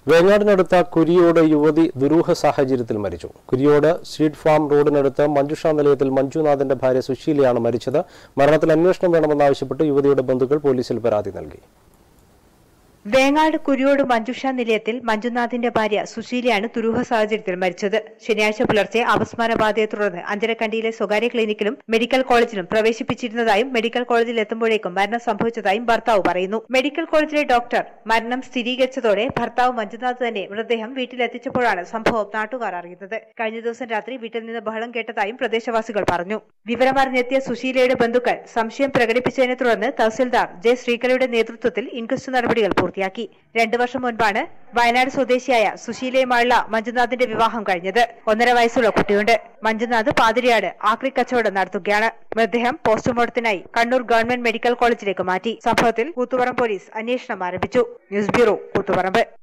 വേങ്ങാടിനടുത്ത കുരിയോട് യുവതി ദുരൂഹ സാഹചര്യത്തിൽ മരിച്ചു കുരിയോട് സ്ട്രീറ്റ് ഫാം റോഡിനടുത്ത് മഞ്ജുഷ നിലയത്തിൽ മഞ്ജുനാഥിന്റെ ഭാര്യ സുശീലയാണ് മരിച്ചത് മരണത്തിൽ അന്വേഷണം വേണമെന്നാവശ്യപ്പെട്ട് യുവതിയുടെ ബന്ധുക്കൾ പോലീസിൽ പരാതി നൽകി വേങ്ങാട് കുരിയോട് മഞ്ജുഷ നിലയത്തിൽ മഞ്ജുനാഥിന്റെ ഭാര്യ സുശീലയാണ് ദുരൂഹ സാഹചര്യത്തിൽ മരിച്ചത് ശനിയാഴ്ച പുലർച്ചെ അപസ്മാരബാധയെ തുടർന്ന് അഞ്ചരക്കണ്ടിയിലെ സ്വകാര്യ ക്ലിനിക്കിലും മെഡിക്കൽ കോളേജിലും പ്രവേശിപ്പിച്ചിരുന്നതായും മെഡിക്കൽ കോളേജിൽ എത്തുമ്പോഴേക്കും മരണം സംഭവിച്ചതായും ഭർത്താവ് പറയുന്നു മെഡിക്കൽ കോളേജിലെ ഡോക്ടർ മരണം സ്ഥിരീകരിച്ചതോടെ ഭർത്താവ് മഞ്ജുനാഥ് തന്നെ മൃതദേഹം വീട്ടിലെത്തിച്ചപ്പോഴാണ് സംഭവം നാട്ടുകാർ അറിയുന്നത് കഴിഞ്ഞ ദിവസം രാത്രി വീട്ടിൽ നിന്ന് ബഹളം കേട്ടതായും പ്രദേശവാസികൾ പറഞ്ഞു വിവരമറിഞ്ഞെത്തിയ സുശീലയുടെ ബന്ധുക്കൾ സംശയം പ്രകടിപ്പിച്ചതിനെ തുടർന്ന് തഹസിൽദാർ ജെ ശ്രീകലയുടെ നേതൃത്വത്തിൽ ഇൻക്വസ്റ്റ് നടപടികൾ പൂർത്തിയാക്കി രണ്ടു വർഷം മുൻപാണ് വയനാട് സ്വദേശിയായ സുശീലയുമായുള്ള മഞ്ജുനാഥിന്റെ വിവാഹം കഴിഞ്ഞത് ഒന്നര വയസ്സുള്ള കുട്ടിയുണ്ട് മഞ്ജുനാഥ് പാതിരിയാട് ആക്രി കച്ചവടം നടത്തുകയാണ് മൃതദേഹം പോസ്റ്റ്മോർട്ടത്തിനായി കണ്ണൂർ ഗവൺമെന്റ് മെഡിക്കൽ കോളേജിലേക്ക് മാറ്റി സംഭവത്തിൽ കൂത്തുപറമ്പ് പോലീസ് അന്വേഷണം ആരംഭിച്ചു ന്യൂസ് ബ്യൂറോ കൂത്തുപറമ്പ്